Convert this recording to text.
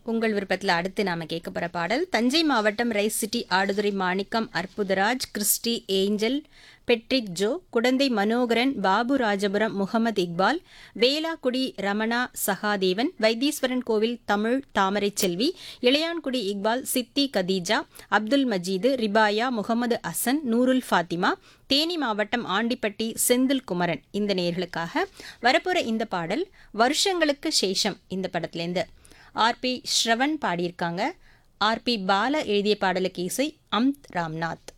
உங்கள் விருப்பத்தில் அடுத்து நாம கேட்க போற பாடல் தஞ்சை மாவட்டம் rice city Aduthurai Manickam Arputharaj Christy Angel Patrick Jo Kudanthai Manoharan Babu Rajapuram Mohammed Iqbal Velakkudi Ramana Sahadevan Vaitheeswaran Koil Tamil தாமரை செல்வி இளையான்குடி இக்பால் சித்தி கதீஜா அப்துல் மஜீது ரிபாயா முகமது அசன் நூருல் ஃபாத்திமா தேனி மாவட்டம் ஆண்டிப்பட்டி செந்தில் குமரன் இந்த நேர்களுக்காக வரப்போற இந்த பாடல் வருஷங்களுக்கு சேஷம் இந்த படத்துலேருந்து ஆர்பி ஸ்ரவன் பாடியிருக்காங்க ஆர்பி பால எழுதிய பாடலுக்கு இசை அம்த் ராம்நாத்